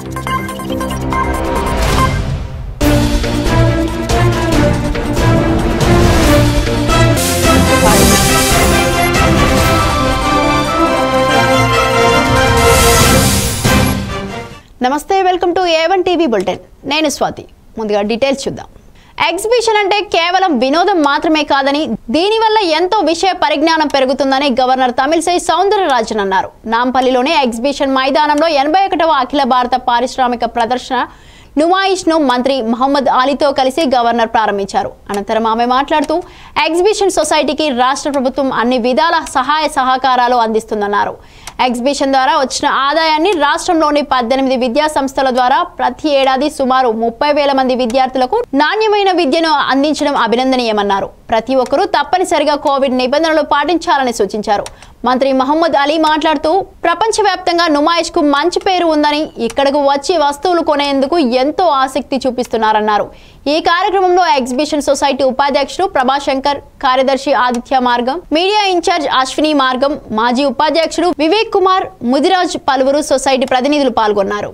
నమస్తే welcome to A one TV bulletin నేను స్వాతి ముందుగా డీటెయిల్స్ చూద్దాం ఎగ్జిబిషన్ అంటే కేవలం వినోదం మాత్రమే కాదని దీనివల్ల ఎంతో విషయ పరిజ్ఞానం పెరుగుతుందని గవర్నర్ తమిళసై సౌందరరాజన్ అన్నారు నాంపల్లిలోని ఎగ్జిబిషన్ మైదానంలో ఎనభై ఒకటవ అఖిల భారత పారిశ్రామిక ప్రదర్శన నుమాయిష్ ను మంత్రి మహమ్మద్ అలీతో కలిసి గవర్నర్ ప్రారంభించారు అనంతరం ఆమె మాట్లాడుతూ ఎగ్జిబిషన్ సొసైటీకి రాష్ట్ర ప్రభుత్వం అన్ని విధాల సహాయ సహకారాలు అందిస్తుందన్నారు ఎగ్జిబిషన్ ద్వారా వచ్చిన ఆదాయాన్ని రాష్ట్రంలోని పద్దెనిమిది విద్యా సంస్థల ద్వారా ప్రతి ఏడాది సుమారు ముప్పై వేల మంది విద్యార్థులకు నాణ్యమైన విద్యను అందించడం అభినందనీయమన్నారు ప్రతి ఒక్కరూ తప్పనిసరిగా కోవిడ్ నిబంధనలు పాటించాలని సూచించారు మంత్రి మహమ్మద్ అలీ మాట్లాడుతూ ప్రపంచవ్యాప్తంగా నుమాయిష్ కు మంచి పేరు ఉందని ఇక్కడకు వచ్చి వస్తువులు కొనేందుకు ఎంతో ఆసక్తి చూపిస్తున్నారన్నారు ఈ కార్యక్రమంలో ఎగ్జిబిషన్ సొసైటీ ఉపాధ్యక్షుడు ప్రభాశంకర్ కార్యదర్శి ఆదిత్య మార్గం మీడియా ఇన్ఛార్జ్ అశ్విని మార్గం మాజీ ఉపాధ్యక్షుడు వివేక్ కుమార్ ముదిరాజ్ పలువురు సొసైటీ ప్రతినిధులు పాల్గొన్నారు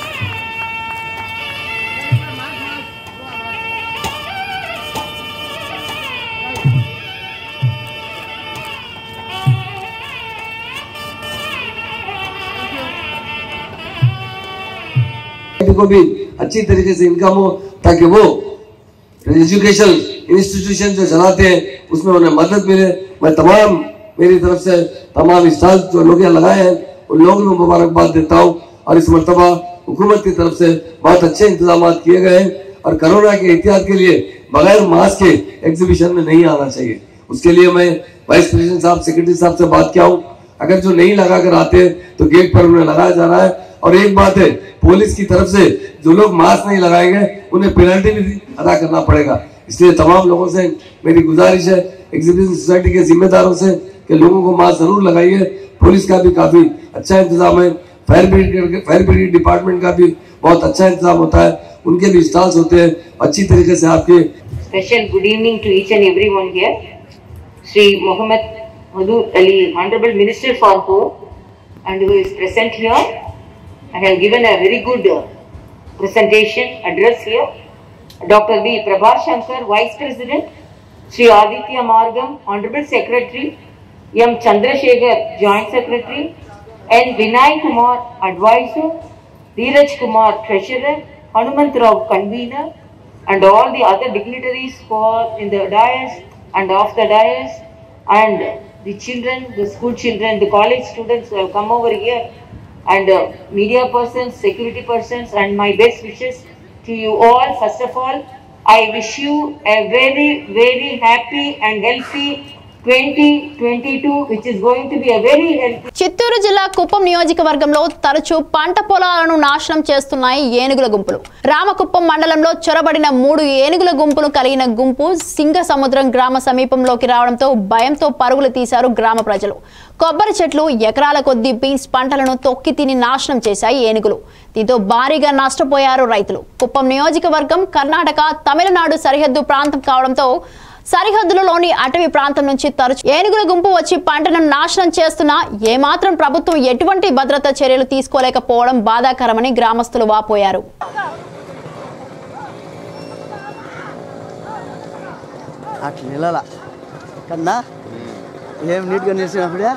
को भी अच्छी तरीके से इनकम हो ताकि वो एजुकेशन इंस्टीट्यूशन जो चलाते हैं उसमें उन्हें मदद मिले मैं तमाम मेरी तरफ से तमाम स्टाफ जो लोग यहाँ लगाए हैं उन लोगों को मुबारकबाद देता हूँ और इस मरतबा हुकूमत की तरफ से बहुत अच्छे इंतजाम किए गए हैं और कोरोना के एहतियात के लिए बगैर मास्क के एग्जीबिशन में नहीं आना चाहिए उसके लिए मैं वाइस प्रेसिडेंट साहब सेक्रेटरी साहब से बात किया हूँ अगर जो नहीं लगा कर आते हैं तो गेट पर उन्हें लगाया जा रहा है और एक बात है पुलिस की तरफ से जो लोग मास्क नहीं लगाएंगे उन्हें पेनल्टी भी अदा करना पड़ेगा इसलिए तमाम लोगों से मेरी गुजारिश है एग्जीबिशन सोसाइटी के जिम्मेदारों से कि लोगों को मास्क जरूर लगाइए पुलिस का भी काफी अच्छा इंतजाम है fire brigade fire brigade department का भी बहुत अच्छा इंतजाम होता है उनके भी स्टॉल्स होते हैं अच्छी तरीके से आपके Special good evening to each and everyone here. Sri Muhammad Madur Ali, Honorable Minister for Home, and who is present here. I have given a very good uh, presentation address here. Dr. V. Prabhar Shankar, Vice President. Sri Aditya Margam, Honorable Secretary. M. Chandrasekhar, Joint Secretary. N. Vinay Kumar, Advisor. Dheeraj Kumar, Treasurer. Hanumant Rao, Convener and all the other dignitaries who are in the dais and off the dais and the children, the school children, the college students who have come over here and uh, media persons, security persons and my best wishes to you all. First of all, I wish you a very, very happy and healthy 2022 which is going to be a very healthy Chittoor జిల్లా కుప్పం నియోజకవర్గంలో తరచూ పంట పొలాలను నాశనం చేస్తున్నాయి ఏనుగుల గుంపులు రామకుప్పం మండలంలో చొరబడిన మూడు ఏనుగుల గుంపులు కలిగిన గుంపు సింగ సముద్రం గ్రామ సమీపంలోకి రావడంతో భయంతో పరుగులు తీశారు గ్రామ ప్రజలు కొబ్బరి చెట్లు ఎకరాల కొద్దీ బీన్స్ పంటలను తొక్కి తిని నాశనం చేశాయి ఏనుగులు దీంతో భారీగా నష్టపోయారు రైతులు కుప్పం నియోజకవర్గం కర్ణాటక తమిళనాడు సరిహద్దు ప్రాంతం కావడంతో సరిహద్దులలోని అటవీ ప్రాంతం నుంచి తరచు ఏనుగుల గుంపు వచ్చి పంటను నాశనం చేస్తున్నా ఏమాత్రం ప్రభుత్వం ఎటువంటి భద్రతా చర్యలు తీసుకోలేకపోవడం బాధాకరమని గ్రామస్తులు వాపోయారు అట్లా నిలల కన్నా ఏం నీట్గా నిలిచినప్పుడే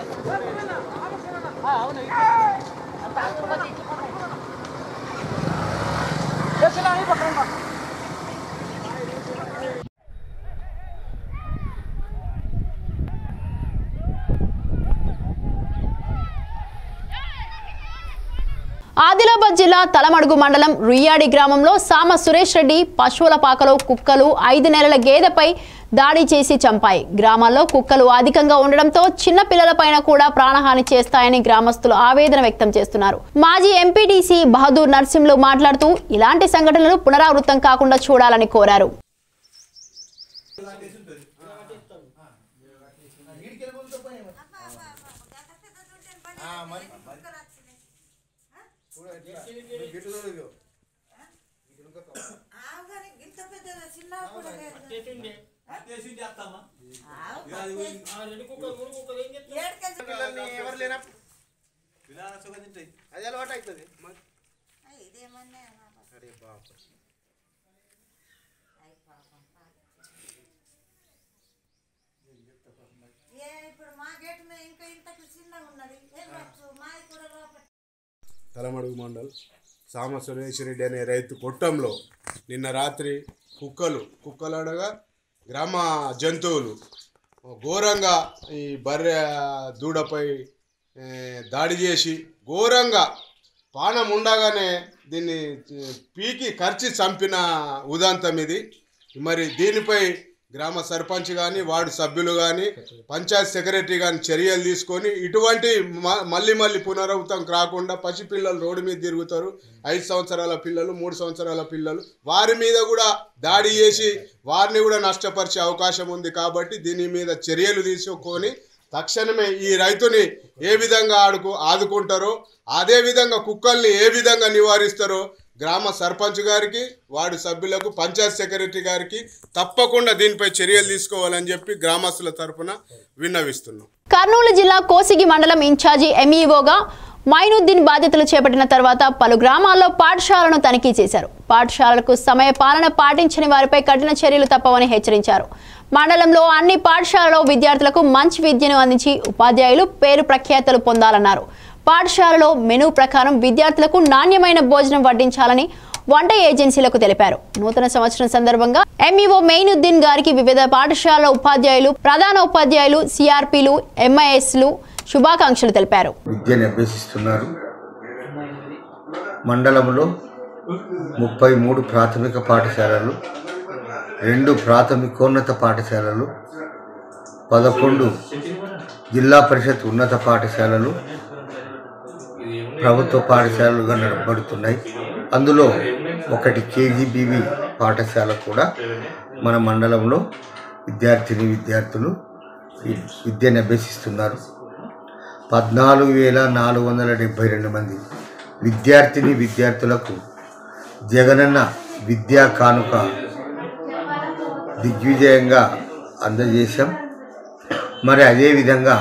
ఆదిలాబాద్ జిల్లా తలమడుగు మండలం రుయ్యాడి గ్రామంలో సామ సురేష్ రెడ్డి పశువుల పాకలో కుక్కలు ఐదు నెలల గేదెపై దాడి చేసి చంపాయి గ్రామాల్లో కుక్కలు అధికంగా ఉండడంతో చిన్న పిల్లలపైన కూడా ప్రాణహాని చేస్తాయని గ్రామస్తులు ఆవేదన వ్యక్తం చేస్తున్నారు మాజీ ఎంపీటీసీ బహదూర్ నర్సింహులు మాట్లాడుతూ ఇలాంటి సంఘటనలు పునరావృతం కాకుండా చూడాలని కోరారు ఆగానే గింత పెద్దద చిన్న కూడా లేదు. ఏడుకెళ్ళి- అది అలవాటు అవుతుంది ఇదేం ఏ ఇప్పుడు మా గేట్ మీద ఇంకా ఇంతకు చిన్నగా ఉన్నది ఏం వచ్చు మాది కూడా లోపల తలమడుగు మండల్ సామ సురేశ్వరెడ్డి అనే రైతు కొట్టంలో నిన్న రాత్రి కుక్కలు కుక్కలు అనగా గ్రామ జంతువులు ఘోరంగా ఈ బర్రె దూడపై ఏ, దాడి చేసి ఘోరంగా పానం ఉండగానే దీన్ని ఏ, పీకి ఖర్చి చంపిన ఉదాంతం ఇది మరి దీనిపై గ్రామ సర్పంచ్ కానీ వార్డు సభ్యులు కానీ పంచాయత్ సెక్రటరీ కానీ చర్యలు తీసుకొని ఇటువంటి మ- మళ్ళీ మళ్ళీ పునరావృతం కాకుండా పసిపిల్లలు రోడ్డు మీద తిరుగుతారు ఐదు సంవత్సరాల పిల్లలు మూడు సంవత్సరాల పిల్లలు వారి మీద కూడా దాడి చేసి వారిని కూడా నష్టపరిచే అవకాశం ఉంది కాబట్టి దీని మీద చర్యలు తీసుకొని తక్షణమే ఈ రైతుని ఏ విధంగా ఆడుకు ఆదుకుంటారో అదే విధంగా కుక్కల్ని ఏ విధంగా నివారిస్తారో గ్రామ సర్పంచ్ గారికి వార్డు సభ్యులకు పంచాయత్ సెక్రటరీ గారికి తప్పకుండా దీనిపై చర్యలు తీసుకోవాలని చెప్పి గ్రామస్తుల తరపున విన్నవిస్తున్నాం కర్నూలు జిల్లా కోసిగి మండలం ఇన్ఛార్జి ఎంఈఓగా మైనుద్దీన్ బాధ్యతలు చేపట్టిన తర్వాత పలు గ్రామాల్లో పాఠశాలను తనిఖీ చేశారు పాఠశాలలకు సమయ పాలన పాటించని వారిపై కఠిన చర్యలు తప్పవని హెచ్చరించారు మండలంలో అన్ని పాఠశాలలో విద్యార్థులకు మంచి విద్యను అందించి ఉపాధ్యాయులు పేరు ప్రఖ్యాతలు పొందాలన్నారు పాఠశాలలో మెనూ ప్రకారం విద్యార్థులకు నాణ్యమైన భోజనం వడ్డించాలని వంట ఏజెన్సీలకు తెలిపారు నూతన సంవత్సరం సందర్భంగా ఎంఈఓ మెయినుద్దీన్ గారికి వివిధ పాఠశాలల ఉపాధ్యాయులు ప్రధాన ఉపాధ్యాయులు సిఆర్పీలు ఎంఐఎస్లు శుభాకాంక్షలు తెలిపారు విద్యను అభ్యసిస్తున్నారు మండలంలో ముప్పై మూడు ప్రాథమిక పాఠశాలలు రెండు ప్రాథమికోన్నత పాఠశాలలు పదకొండు జిల్లా పరిషత్ ఉన్నత పాఠశాలలు ప్రభుత్వ పాఠశాలలుగా నడపబడుతున్నాయి అందులో ఒకటి కేజీబీవి పాఠశాల కూడా మన మండలంలో విద్యార్థిని విద్యార్థులు ఈ విద్యను అభ్యసిస్తున్నారు పద్నాలుగు వేల నాలుగు వందల డెబ్భై రెండు మంది విద్యార్థిని విద్యార్థులకు జగనన్న విద్యా కానుక దిగ్విజయంగా అందజేశాం మరి అదేవిధంగా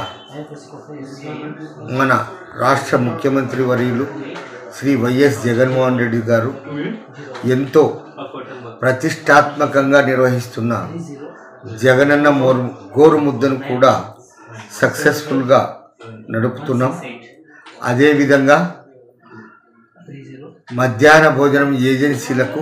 మన రాష్ట్ర ముఖ్యమంత్రి వర్యులు శ్రీ వైఎస్ జగన్మోహన్ రెడ్డి గారు ఎంతో ప్రతిష్టాత్మకంగా నిర్వహిస్తున్న జగనన్న మోరు గోరు ముద్దను కూడా సక్సెస్ఫుల్గా నడుపుతున్నాం అదేవిధంగా మధ్యాహ్న భోజనం ఏజెన్సీలకు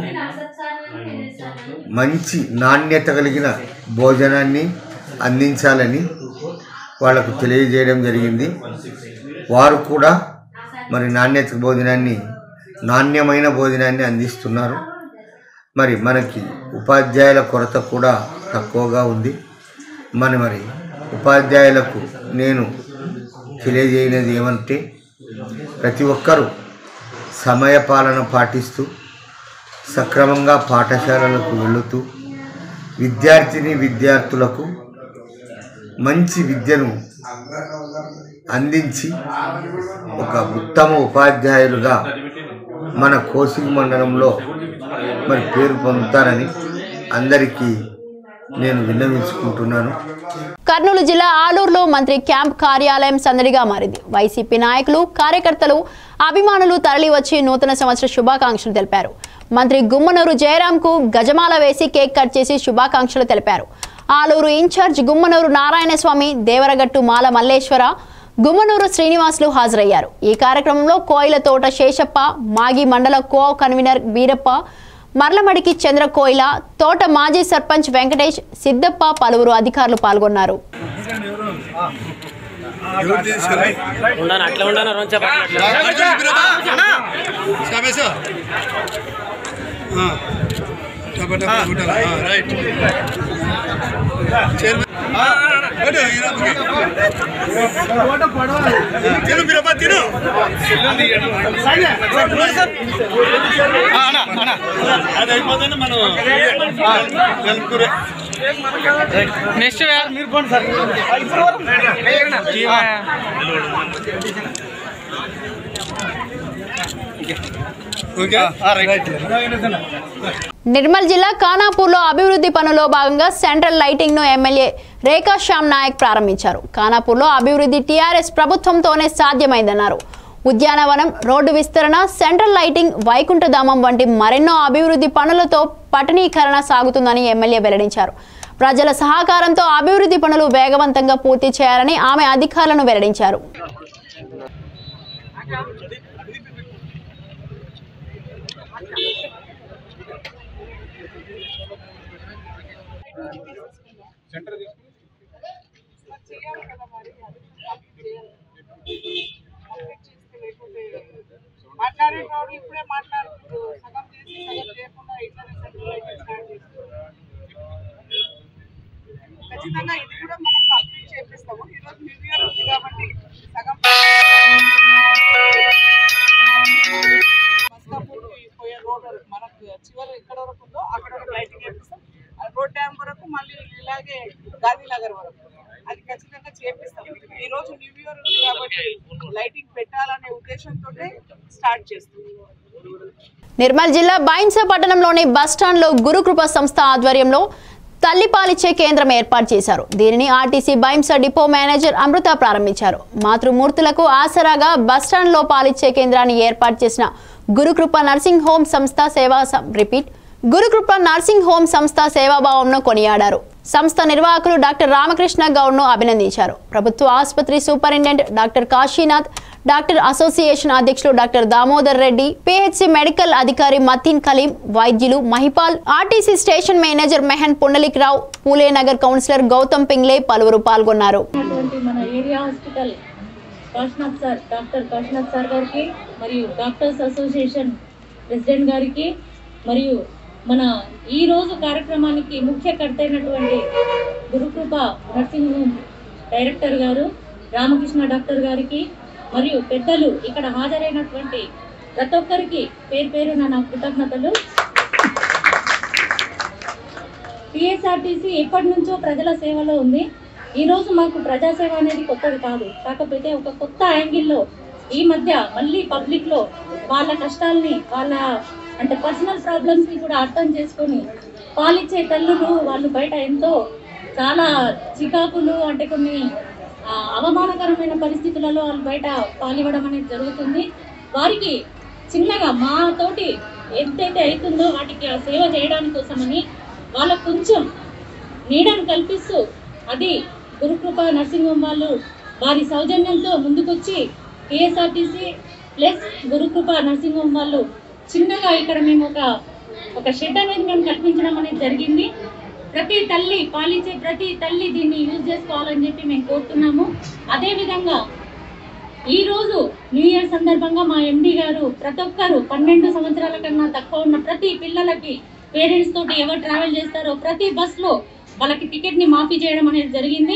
మంచి నాణ్యత కలిగిన భోజనాన్ని అందించాలని వాళ్ళకు తెలియజేయడం జరిగింది వారు కూడా మరి నాణ్యత భోజనాన్ని నాణ్యమైన భోజనాన్ని అందిస్తున్నారు మరి మనకి ఉపాధ్యాయుల కొరత కూడా తక్కువగా ఉంది మన మరి ఉపాధ్యాయులకు నేను తెలియజేయనిది ఏమంటే ప్రతి ఒక్కరూ సమయపాలన పాటిస్తూ సక్రమంగా పాఠశాలలకు వెళుతూ విద్యార్థిని విద్యార్థులకు మంచి విద్యను అందించి ఒక ఉత్తమ ఉపాధ్యాయులుగా మన కోసిగి మండలంలో మరి పేరు పొందుతారని అందరికీ నేను విన్నవించుకుంటున్నాను కర్నూలు జిల్లా ఆలూరులో మంత్రి క్యాంప్ కార్యాలయం సందడిగా మారింది వైసీపీ నాయకులు కార్యకర్తలు అభిమానులు తరలివచ్చి నూతన సంవత్సర శుభాకాంక్షలు తెలిపారు మంత్రి గుమ్మనూరు జయరాంకు గజమాల వేసి కేక్ కట్ చేసి శుభాకాంక్షలు తెలిపారు ఆలూరు ఇన్ఛార్జ్ గుమ్మనూరు నారాయణస్వామి దేవరగట్టు మాల మల్లేశ్వర గుమ్మనూరు శ్రీనివాసులు హాజరయ్యారు ఈ కార్యక్రమంలో కోయిల తోట శేషప్ప మాగి మండల కో కన్వీనర్ వీరప్ప మర్లమడికి చంద్ర కోయిల తోట మాజీ సర్పంచ్ వెంకటేష్ సిద్దప్ప పలువురు అధికారులు పాల్గొన్నారు ఉండను అట్లా ఉండను రెండు చెప్పండి నెక్స్ట్ మీరు పోండి సార్ నిర్మల్ జిల్లా ఖానాపూర్లో అభివృద్ధి పనుల్లో భాగంగా సెంట్రల్ లైటింగ్ ను ఎమ్మెల్యే రేఖా శ్యామ్ నాయక్ ప్రారంభించారు ఖానాపూర్లో అభివృద్ధి టీఆర్ఎస్ ప్రభుత్వంతోనే సాధ్యమైందన్నారు ఉద్యానవనం రోడ్డు విస్తరణ సెంట్రల్ లైటింగ్ వైకుంఠధామం వంటి మరెన్నో అభివృద్ధి పనులతో పట్టణీకరణ సాగుతుందని ఎమ్మెల్యే వెల్లడించారు ప్రజల సహకారంతో అభివృద్ధి పనులు వేగవంతంగా పూర్తి చేయాలని ఆమె అధికారులను వెల్లడించారు మాట్లాడే వాళ్ళు ఇప్పుడే మాట్లాడుతున్నారు సగం చేసి సగం చేయకుండా ఇట్లనే సెంట్రల్ అయితే స్టార్ట్ చేస్తున్నారు ఖచ్చితంగా ఇది కూడా మనం కంప్లీట్ చేపిస్తాము ఈరోజు న్యూ ఇయర్ ఉంది కాబట్టి సగం మస్కాపూర్కి పోయే రోడ్ వరకు మనకు చివరి ఎక్కడ వరకు ఉందో అక్కడ వరకు లైటింగ్ చేపిస్తాం ఆ రోడ్ డ్యామ్ వరకు మళ్ళీ ఇలాగే గాంధీనగర్ వరకు అది ఖచ్చితంగా చేపిస్తాం ఈ రోజు న్యూ ఇయర్ ఉంది కాబట్టి లైటింగ్ పెట్టాలనే ఉద్దేశంతో స్టార్ట్ చేస్తాం నిర్మల్ జిల్లా బైన్స పట్టణంలోని బస్టాండ్లో గురుకృప సంస్థ ఆధ్వర్యంలో తల్లిపాలిచ్చే కేంద్రం ఏర్పాటు చేశారు దీనిని RTC Bhainsa depot manager Amrutha ప్రారంభించారు మాతృమూర్తులకు ఆసరాగా బస్టాండ్లో పాలిచ్చే కేంద్రాన్ని ఏర్పాటు చేసిన గురుకృప నర్సింగ్ హోమ్ సంస్థ సేవా సం- రిపీట్ గురుకృప నర్సింగ్ హోమ్ సంస్థ సేవాభావంను కొనియాడారు సంస్థ నిర్వాహకులు డాక్టర్ రామకృష్ణ గౌడ్ను అభినందించారు ప్రభుత్వ ఆసుపత్రి superintendent doctor Kashinath doctor association అధ్యక్షులు doctor Damodar Reddy PHC medical అధికారి మతీన్ కలీం వైద్యులు Mahipal RTC station manager Mohan Pundalik Rao Phulenagar councillor Gautam Pingle పలువురు పాల్గొన్నారు ఉన్నటువంటి మన area hospital Kashinath sir doctor Kashinath sir గారికి మరియు డాక్టర్స్ అసోసియేషన్ ప్రెసిడెంట్ గారికి మరియు మన ఈ రోజు కార్యక్రమానికి ముఖ్యకర్త అయినటువంటి గురుకృప నర్సింగ్ హోమ్ డైరెక్టర్ గారు రామకృష్ణ డాక్టర్ గారికి మరియు పెద్దలు ఇక్కడ హాజరైనటువంటి ప్రతి ఒక్కరికి పేరు పేరున నా కృతజ్ఞతలు టిఎస్ఆర్టీసీ ఎప్పటి నుంచో ప్రజల సేవలో ఉంది ఈ రోజు మాకు ప్రజాసేవ అనేది కొత్తది కాదు కాకపోతే ఒక కొత్త యాంగిల్లో ఈ మధ్య మళ్ళీ పబ్లిక్ లో వాళ్ళ కష్టాల్ని వాళ్ళ అంటే పర్సనల్ ప్రాబ్లమ్స్ ని కూడా అర్థం చేసుకొని పాలిచ్చే తల్లులు వాళ్ళు బయట ఎంతో చాలా చికాకులు అంటే కొన్ని ఆ, అవమానకరమైన పరిస్థితులలో వాళ్ళు బయట పాలివ్వడం అనేది జరుగుతుంది వారికి చిన్నగా మా తోటి ఎంతైతే అవుతుందో వాటికి ఆ సేవ చేయడానికి కోసమని వాళ్ళకు కొంచెం నీడను కల్పిస్తూ అది గురుకృప నర్సింగ్ హోమ్ వాళ్ళు వారి సౌజన్యంతో ముందుకొచ్చి TSRTC plus Gurukripa nursing home వాళ్ళు చిన్నగా ఇక్కడ మేము ఒక ఒక షెడ్ అనేది మేము కల్పించడం అనేది జరిగింది ప్రతి తల్లి పాలిచ్చే ప్రతి తల్లి దీన్ని యూజ్ చేసుకోవాలని చెప్పి మేము కోరుతున్నాము అదేవిధంగా ఈ రోజు న్యూ ఇయర్ సందర్భంగా మా ఎండి గారు ప్రతి ఒక్కరు పన్నెండు సంవత్సరాల కన్నా తక్కువ ఉన్న ప్రతి పిల్లలకి పేరెంట్స్ తోటి ఎవరు ట్రావెల్ చేస్తారో ప్రతి బస్ లో వాళ్ళకి టికెట్ ని మాఫీ చేయడం అనేది జరిగింది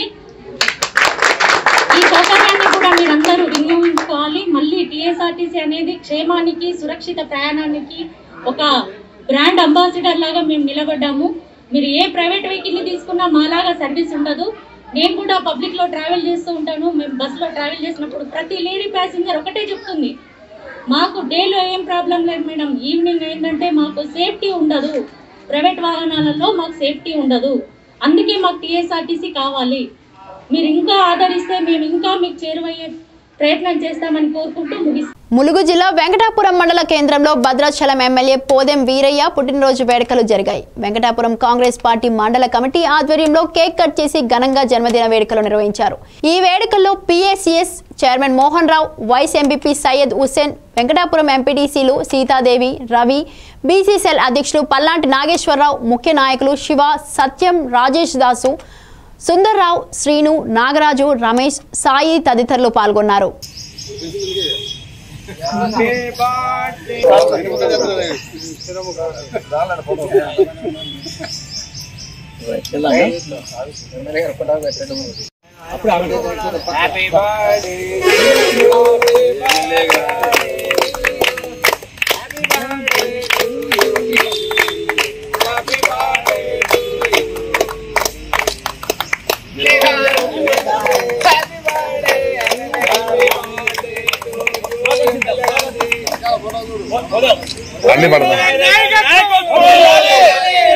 ఈ సౌకర్యాన్ని కూడా మీరందరూ వినియోగించుకోవాలి మళ్ళీ టిఎస్ఆర్టీసీ అనేది క్షేమానికి సురక్షిత ప్రయాణానికి ఒక బ్రాండ్ అంబాసిడర్ లాగా మేము నిలబడ్డాము మీరు ఏ ప్రైవేట్ వెహికల్ ని తీసుకున్నా మాలాగా సర్వీస్ ఉండదు నేను కూడా పబ్లిక్ లో ట్రావెల్ చేస్తూ ఉంటాను మేము బస్ లో ట్రావెల్ చేసినప్పుడు ప్రతి లేడీ ప్యాసింజర్ ఒకటే చెప్తుంది మాకు డేలో ఏం ప్రాబ్లం లేదు మేడం ఈవినింగ్ ఏంటంటే మాకు సేఫ్టీ ఉండదు ప్రైవేట్ వాహనాలలో మాకు సేఫ్టీ ఉండదు అందుకే మాకు టీఎస్ఆర్టీసీ కావాలి మీరు ఇంకా ఆదరిస్తే మేము ఇంకా మీకు చేరువయ్యే ప్రయత్నం చేస్తామని కోరుకుంటూ ముగిస్తాం ములుగు జిల్లా వెంకటాపురం మండల కేంద్రంలో భద్రాచలం ఎమ్మెల్యే పోదెం వీరయ్య పుట్టినరోజు వేడుకలు జరిగాయి Venkatapuram Congress party mandal committee ఆధ్వర్యంలో కేక్ కట్ చేసి ఘనంగా జన్మదిన వేడుకలు నిర్వహించారు ఈ వేడుకల్లో PSCS chairman Mohan Rao vice MPP Syed Hussain Venkatapuram ఎంపీటీసీలు సీతాదేవి రవి బీసీసీఎల్ అధ్యక్షులు పల్లాంటి నాగేశ్వరరావు ముఖ్య నాయకులు శివ సత్యం రాజేష్ దాసు సుందర్రావు శ్రీను నాగరాజు రమేష్ సాయి తదితరులు పాల్గొన్నారు అన్ని పడతాం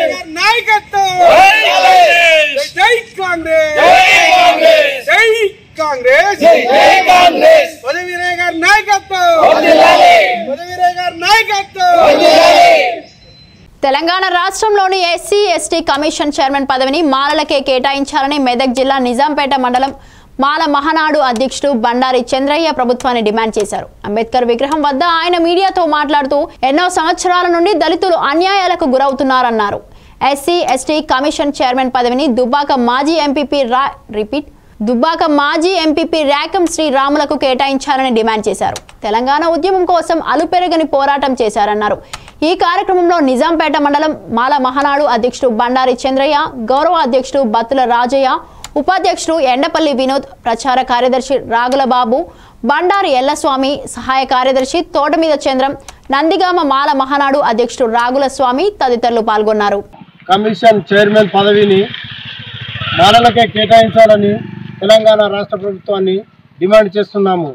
నాయకత్వం జై కాంగ్రెస్ జై కాంగ్రెస్ పదవీరే గారి నాయకత్వం పదవీరే గారి నాయకత్వం తెలంగాణ రాష్ట్రంలోని ఎస్సీ ఎస్టీ కమిషన్ చైర్మన్ పదవిని మాలలకే కేటాయించాలని మెదక్ జిల్లా నిజాంపేట మండలం మాల మహానాడు అధ్యక్షుడు బండారి చంద్రయ్య ప్రభుత్వాన్ని డిమాండ్ చేశారు అంబేద్కర్ విగ్రహం వద్ద ఆయన మీడియాతో మాట్లాడుతూ ఎన్నో సంవత్సరాల నుండి దళితులు అన్యాయాలకు గురవుతున్నారన్నారు ఎస్సీ ఎస్టీ కమిషన్ చైర్మన్ పదవిని దుబ్బాక మాజీ ఎంపీపీ రా రిపీట్ దుబ్బాక మాజీ ఎంపీపీ ర్యాకం శ్రీరాములకు కేటాయించాలని డిమాండ్ చేశారు తెలంగాణ ఉద్యమం కోసం అలుపెరగని పోరాటం చేశారన్నారు ఈ కార్యక్రమంలో నిజాంపేట మండలం మాల మహానాడు అధ్యక్షుడు బండారి చంద్రయ్య గౌరవ అధ్యక్షుడు బత్తుల రాజయ్య ఉపాధ్యక్షుడు ఎండపల్లి వినోద్ ప్రచార కార్యదర్శి రాగులబాబు బండారి ఎల్లస్వామి సహాయ కార్యదర్శి తోటమీద చంద్రం నందిగామ మాల మహానాడు అధ్యక్షుడు రాగుల స్వామి తదితరులు పాల్గొన్నారు కమిషన్ చైర్మన్ పదవిని మాలలకే కేటాయించాలని తెలంగాణ రాష్ట్ర ప్రభుత్వాన్ని డిమాండ్ చేస్తున్నాము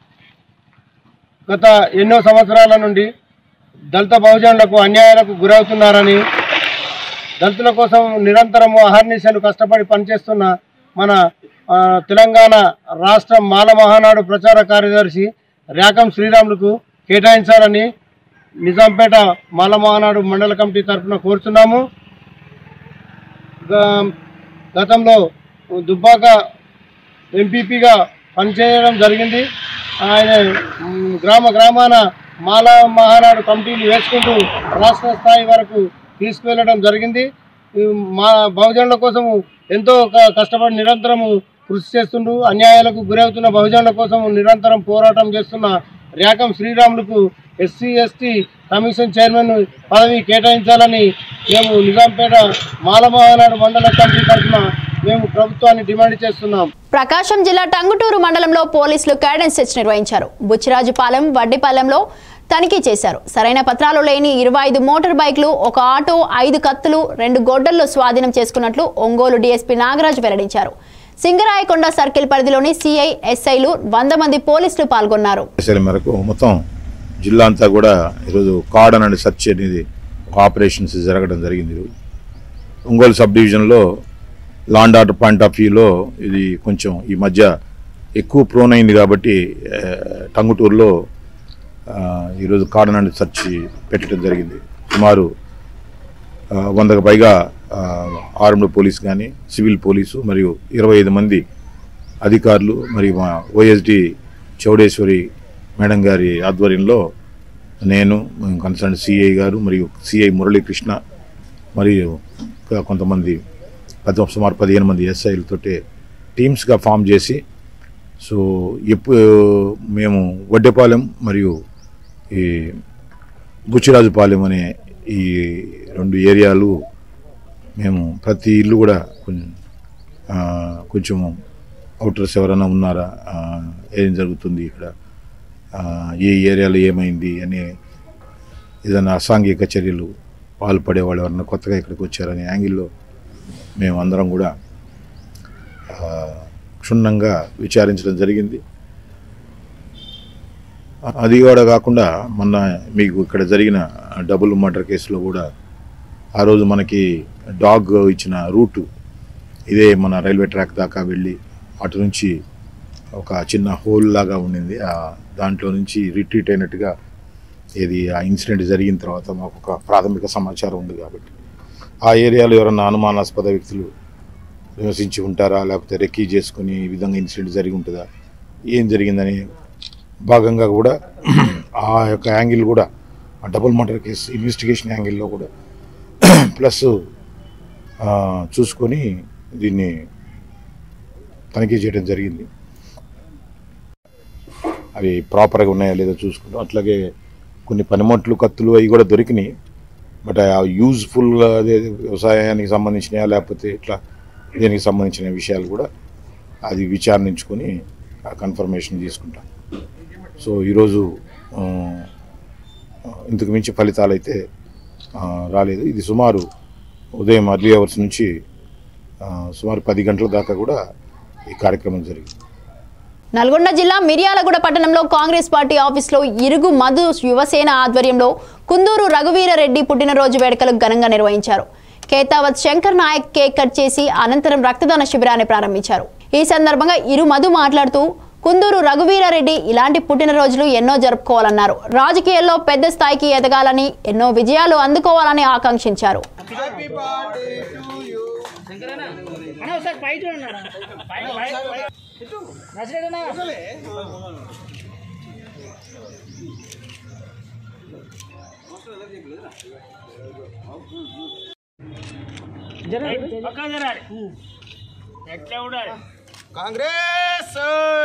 గత ఎన్నో సంవత్సరాల నుండి దళిత బహుజనులకు అన్యాయాలకు గురవుతున్నారని దళితుల కోసం నిరంతరము అహర్నిశలు కష్టపడి పనిచేస్తున్న మన ఆ, తెలంగాణ రాష్ట్ర మాల మహానాడు ప్రచార కార్యదర్శి ర్యాకం శ్రీరాములకు కేటాయించాలని నిజాంపేట మాల మహానాడు మండల కమిటీ తరఫున కోరుతున్నాము గ- గతంలో దుబ్బాక ఎంపీపీగా పనిచేయడం జరిగింది ఆయన మ్, గ్రామ గ్రామాన మాల మహానాడు కమిటీలు వేసుకుంటూ రాష్ట్ర స్థాయి వరకు తీసుకువెళ్ళడం జరిగింది ఈ మా బహుజనుల కోసము ఎంతో క- కష్టపడి నిరంతరము కృషి చేస్తుండు అన్యాయాలకు గురవుతున్న బహుజనుల కోసం నిరంతరం పోరాటం చేస్తున్న ర్యాకం శ్రీరాములకు ఎస్సీ ఎస్టీ కమిషన్ చైర్మన్ పదవి కేటాయించాలని మేము నిజాంపేట మాల మహానాడు మండల కమిటీ తరఫున మేము ప్రభుత్వాన్ని డిమాండ్ చేస్తున్నాం ప్రకాశం జిల్లా టంగుటూరు మండలంలో పోలీసులు క్యాడెన్స్ సెర్చ్ నిర్వహించారు బుచ్చిరాజుపాలెం వడ్డిపాలెంలో తనిఖీ చేశారు సరైన పత్రాలు లేని ఇరవై ఐదు మోటార్ బైక్లు ఒక ఆటో ఐదు కత్తులు రెండు గొడ్డళ్లు స్వాధీనం చేసుకున్నట్లు ఒంగోలు డీఎస్పీ నాగరాజు వెల్లడించారు సింగరాయకొండ సర్కిల్ పరిధిలోని సిఐ ఎస్ఐలు వంద మంది పోలీసులు పాల్గొన్నారు ఆదేశాల మేరకు మొత్తం జిల్లా అంతా కూడా ఈరోజు కార్డన్ అండ్ సర్చ్ అనేది ఒక ఆపరేషన్స్ జరగడం జరిగింది ఈరోజు ఒంగోలు సబ్ డివిజన్లో లాండ్ ఆర్డర్ పాయింట్ ఆఫ్ వ్యూలో ఇది కొంచెం ఈ మధ్య ఎక్కువ ప్రోన్ అయింది కాబట్టి ఆ, టంగుటూరులో ఆ, ఈరోజు కార్డన్ అండ్ సర్చ్ పెట్టడం జరిగింది సుమారు ఆ, వందకు పైగా ఆర్మ్డ్ పోలీస్ కానీ సివిల్ పోలీసు మరియు ఇరవై ఐదు మంది అధికారులు మరియు మా ఓఎస్డి చౌడేశ్వరి మేడం గారి ఆధ్వర్యంలో నేను కన్సర్న్ సిఐ గారు మరియు సిఐ మురళీకృష్ణ మరియు ఇంకా కొంతమంది పది సుమారు పదిహేను మంది ఎస్ఐలతోటి టీమ్స్గా ఫామ్ చేసి సో ఎప్పుడు మేము వడ్డెపాలెం మరియు ఈ బుచ్చిరాజుపాలెం అనే ఈ రెండు ఏరియాలు మేము ప్రతి ఇల్లు కూడా కొంచెం ఆ, కొంచెం అవుటర్స్ ఎవరైనా ఉన్నారా ఆ, ఏం జరుగుతుంది ఇక్కడ ఆ, ఏ ఏరియాలో ఏమైంది అనే ఏదైనా అసాంఘిక చర్యలు పాల్పడే వాళ్ళు ఎవరైనా కొత్తగా ఇక్కడికి వచ్చారనే యాంగిల్లో మేము అందరం కూడా ఆ, క్షుణ్ణంగా విచారించడం జరిగింది అది కూడా కాకుండా మొన్న మీకు ఇక్కడ జరిగిన డబుల్ మర్డర్ కేసులో కూడా ఆ రోజు మనకి డాగ్ ఇచ్చిన రూటు ఇదే మన రైల్వే ట్రాక్ దాకా వెళ్ళి అటు నుంచి ఒక చిన్న హోల్ లాగా ఉండింది ఆ దాంట్లో నుంచి రిట్రీట్ అయినట్టుగా ఇది ఆ ఇన్సిడెంట్ జరిగిన తర్వాత మాకు ఒక ప్రాథమిక సమాచారం ఉంది కాబట్టి ఆ ఏరియాలో ఎవరన్నా అనుమానాస్పద వ్యక్తులు నివసించి ఉంటారా లేకపోతే రెక్కీ చేసుకుని ఈ విధంగా ఇన్సిడెంట్ జరిగి ఉంటుందా ఏం జరిగిందని భాగంగా కూడా ఆ యొక్క యాంగిల్ కూడా ఆ డబుల్ మర్డర్ కేసు ఇన్వెస్టిగేషన్ యాంగిల్లో కూడా ప్లస్ ఆ, చూసుకొని దీన్ని తనిఖీ చేయడం జరిగింది అవి ప్రాపర్గా ఉన్నాయా లేదో చూసుకుంటాం అట్లాగే కొన్ని పనిముట్లు కత్తులు అవి కూడా దొరికినాయి బట్ ఆ యూజ్ఫుల్ అదే వ్యవసాయానికి సంబంధించినయా లేకపోతే ఇట్లా దీనికి సంబంధించిన విషయాలు కూడా అది విచారించుకొని కన్ఫర్మేషన్ తీసుకుంటాం సో ఈరోజు ఆ, ఇంతకు మించి ఫలితాలు అయితే ఆ, రాలేదు ఇది సుమారు ఉదయం అర్లీ అవర్స్ నుంచి ఆ, సుమారు పది గంటల దాకా కూడా ఈ కార్యక్రమం జరిగింది నల్గొండ జిల్లా మిర్యాలగూడ పట్టణంలో కాంగ్రెస్ పార్టీ ఆఫీసులో ఇరుగు మధు యువసేన ఆధ్వర్యంలో కుందూరు రఘువీరరెడ్డి పుట్టినరోజు వేడుకలు ఘనంగా నిర్వహించారు కేతావత్ శంకర్ నాయక్ కేక్ కట్ చేసి అనంతరం రక్తదాన శిబిరాన్ని ప్రారంభించారు ఈ సందర్భంగా ఇరు మధు మాట్లాడుతూ కుందూరు రఘువీరారెడ్డి ఇలాంటి పుట్టినరోజులు ఎన్నో జరుపుకోవాలన్నారు రాజకీయాల్లో పెద్ద స్థాయికి ఎదగాలని ఎన్నో విజయాలు అందుకోవాలని ఆకాంక్షించారు కాంగ్రెస్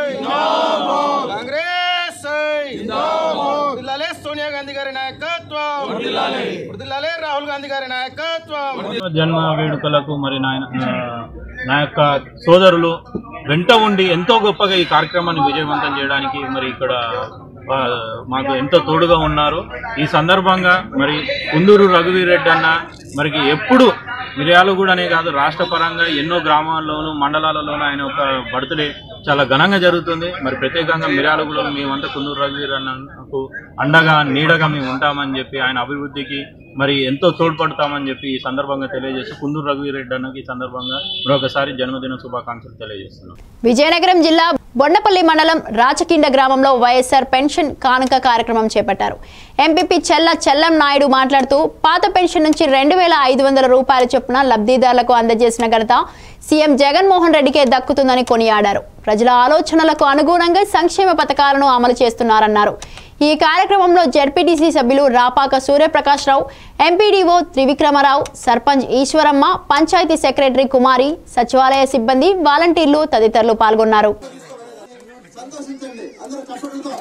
కాంగ్రెస్ వర్ధిల్లాలే సోనియా గాంధీ గారి నాయకత్వం వర్ధిల్లాలే రాహుల్ గాంధీ గారి నాయకత్వం జన్మ వేడుకలకు మరి నా నా యొక్క సోదరులు వెంట ఉండి ఎంతో గొప్పగా ఈ కార్యక్రమాన్ని విజయవంతం చేయడానికి మరి ఇక్కడ ఆ, మాకు ఎంతో తోడుగా ఉన్నారు ఈ సందర్భంగా మరి కుందూరు రఘువీరెడ్డి అన్న మరికి ఎప్పుడు మిర్యాలగూడనే కాదు రాష్ట్ర పరంగా ఎన్నో గ్రామాల్లోనూ మండలాలలోనూ ఆయన ఒక బర్త్డే చాలా ఘనంగా జరుగుతుంది మరి ప్రత్యేకంగా మిర్యాలగూడలో మేమంతా కుందూరు రఘువీర్ అన్నకు అండగా నీడగా మేము ఉంటామని చెప్పి ఆయన అభివృద్ధికి మరి ఎంతో తోడ్పడతామని చెప్పి ఈ సందర్భంగా తెలియజేస్తూ కుందూరు రఘువీరెడ్డి అన్నకి ఈ సందర్భంగా మరొకసారి జన్మదిన శుభాకాంక్షలు తెలియజేస్తున్నాం విజయనగరం జిల్లా బొండపల్లి మండలం రాచకిండ గ్రామంలో వైఎస్ఆర్ పెన్షన్ కానుక కార్యక్రమం చేపట్టారు ఎంపీపీ చెల్ల చెల్లం నాయుడు మాట్లాడుతూ పాత పెన్షన్ నుంచి రెండు వేల ఐదు వందల రూపాయల చొప్పున లబ్ధిదారులకు అందజేసిన ఘనత సీఎం జగన్మోహన్ రెడ్డికే దక్కుతుందని కొనియాడారు ప్రజల ఆలోచనలకు అనుగుణంగా సంక్షేమ పథకాలను అమలు చేస్తున్నారన్నారు ఈ కార్యక్రమంలో జెడ్పీటీసీ సభ్యులు రాపాక సూర్యప్రకాష్ రావు ఎంపీడీఓ త్రివిక్రమరావు సర్పంచ్ ఈశ్వరమ్మ పంచాయతీ సెక్రటరీ కుమారి సచివాలయ సిబ్బంది వాలంటీర్లు తదితరులు పాల్గొన్నారు సంతోషించండి అందరూ చప్పట్లతో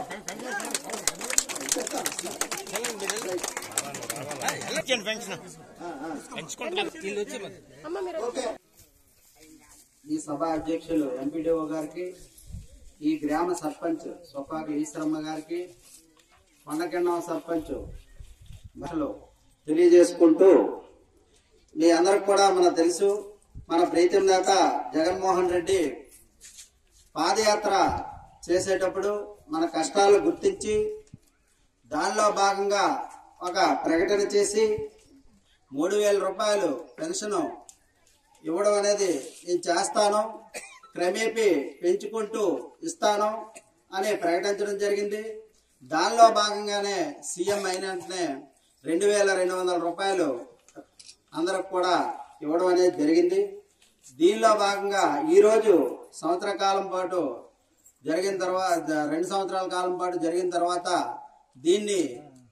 ఈ సభ అధ్యక్షులు ఎంపీడీఓ గారికి ఈ గ్రామ సర్పంచ్ సొప్పాక ఈశ్వరమ్మ గారికి కొండకెండం సర్పంచ్ అసలు తెలియజేసుకుంటూ మీ అందరికి కూడా మనకు తెలుసు మన ప్రీతం నేత జగన్మోహన్ రెడ్డి పాదయాత్ర చేసేటప్పుడు మన కష్టాలు గుర్తించి దానిలో భాగంగా ఒక ప్రకటన చేసి మూడు వేల రూపాయలు పెన్షన్ ఇవ్వడం అనేది నేను చేస్తాను క్రమేపీ పెంచుకుంటూ ఇస్తాను అని ప్రకటించడం జరిగింది దానిలో భాగంగానే సీఎం అయిన వెంటనే రెండు వేల రెండు వందల రూపాయలు అందరికి కూడా ఇవ్వడం అనేది జరిగింది దీనిలో భాగంగా ఈరోజు సంవత్సర కాలం పాటు జరిగిన తర్వాత రెండు సంవత్సరాల కాలం పాటు జరిగిన తర్వాత దీన్ని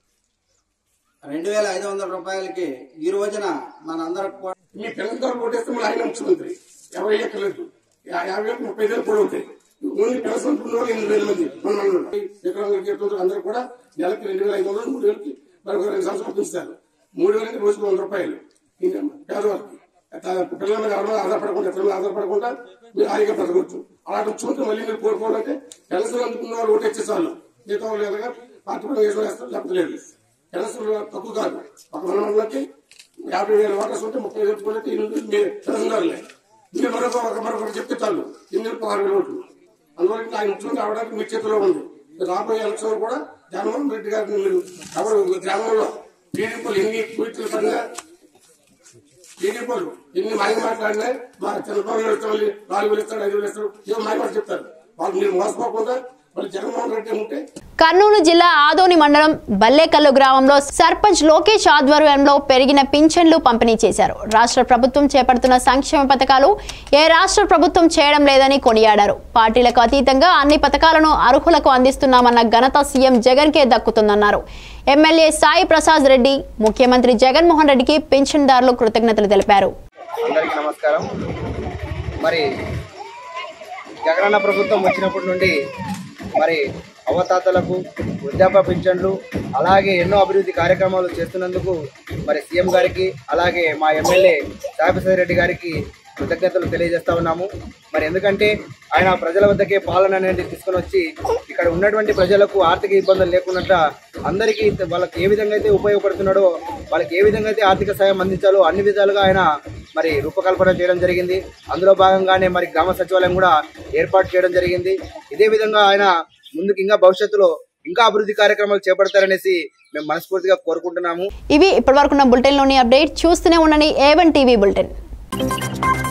రెండు వేల ఐదు వందల రూపాయలకి ఈ రోజున మనందరికి కూడా మీ పిల్లలతో కొట్టేస్తే మళ్ళీ ఆయన ముఖ్యమంత్రి ఎవరు ఎక్కలేదు యాభై వేలకు ముప్పై వేలు కూడా ఉంటాయి ఓన్లీ పెన్షన్ ఉన్న వాళ్ళు ఎనిమిది వేల మంది మన మండలంలో వికలాంగులు చేతులు అందరూ కూడా నెలకి రెండు వేల ఐదు వందలు మూడు వేలకి మరొక రెండు సంవత్సరాలు పెంచుతారు మూడు వేలకి రోజుకు వంద రూపాయలు ఇంకా పేదవాళ్ళకి త- పిల్లల మీద ఎవరి మీద ఆధారపడకుండా ఇతరుల మీద ఆధారపడకుండా మీరు హాయిగా బ్రతకొచ్చు అలాంటి ముఖ్యమంత్రి మళ్ళీ మీరు కోరుకోవాలంటే పెన్షన్ అందుకున్న వాళ్ళు ఓటు ఇచ్చేసాను మిగతా వాళ్ళు ఎలాగా పార్టీ కూడా వేసుకొని వేస్తారు లేకపోతే లేదు పెన్షన్ తక్కువ కాదు ఒక మన మండలంకి యాభై వేల ఓటర్స్ ఉంటే ముప్పై వేలు కూడా పెన్షన్దారులే మీరు మరొక ఒక మరొకటి చెప్తే చాలు ఎనిమిది పదహారు వేల ఓట్లు అందువల్ల ఇంకా ఆయన ముఖ్యమంత్రి అవడానికి మీ చేతిలో ఉంది రాబోయే ఎలక్షన్ కూడా జగన్మోహన్ రెడ్డి గారిని మీరు ఎవరు గ్రామంలో టీడీపీలు ఎన్ని ట్వీట్లు పడినా టీడీపీలు ఎన్ని మాయ మాట్లాడినా మా చంద్రబాబు నాయుడు ఇస్తాడు నాలుగు వేలు ఇస్తాడు ఐదు వేలు ఇస్తాడు ఏమో మాయ మాట చెప్తారు వాళ్ళు మీరు మోసపోకుండా వాళ్ళు జగన్మోహన్ రెడ్డి ఉంటే కర్నూలు జిల్లా ఆదోని మండలం బల్లేకల్లు గ్రామంలో సర్పంచ్ లోకేష్ ఆధ్వర్యంలో పెరిగిన పింఛన్లు పంపిణీ చేశారు రాష్ట్ర ప్రభుత్వం చేపడుతున్న సంక్షేమ పథకాలు ఏ రాష్ట్ర ప్రభుత్వం చేయడం లేదని కొనియాడారు పార్టీలకు అతీతంగా అన్ని పథకాలను అర్హులకు అందిస్తున్నామన్న ఘనత సీఎం జగన్ కే దక్కుతుందన్నారు ఎమ్మెల్యే సాయి ప్రసాద్ రెడ్డి ముఖ్యమంత్రి జగన్మోహన్ రెడ్డికి పింఛన్దారులు కృతజ్ఞతలు తెలిపారు అందరికీ నమస్కారం మరి జగనన్న ప్రభుత్వం వచ్చినప్పటి నుండి మరి అవతాతలకు వృద్ధాప్య పింఛన్లు అలాగే ఎన్నో అభివృద్ధి కార్యక్రమాలు చేస్తున్నందుకు మరి సీఎం గారికి అలాగే మా ఎమ్మెల్యే సాయిప్రసాద్ రెడ్డి గారికి కృతజ్ఞతలు తెలియజేస్తా ఉన్నాము మరి ఎందుకంటే ఆయన ప్రజల వద్దకే పాలన అనేది తీసుకొని వచ్చి ఇక్కడ ఉన్నటువంటి ప్రజలకు ఆర్థిక ఇబ్బందులు లేకుండా అందరికీ వాళ్ళకి ఏ విధంగా అయితే ఉపయోగపడుతున్నాడో వాళ్ళకి ఏ విధంగా అయితే ఆర్థిక సాయం అందించాలో అన్ని విధాలుగా ఆయన మరి రూపకల్పన చేయడం జరిగింది అందులో భాగంగానే మరి గ్రామ సచివాలయం కూడా ఏర్పాటు చేయడం జరిగింది ఇదే విధంగా ఆయన ముందుకు ఇంకా భవిష్యత్తులో ఇంకా అభివృద్ధి కార్యక్రమాలు చేపడతారనేసి మేము మనస్ఫూర్తిగా కోరుకుంటున్నాము ఇవి ఇప్పటివరకున్న బులెటిన్లోని అప్డేట్ చూస్తూనే ఉండండి ఏవన్ టీవీ బులెటిన్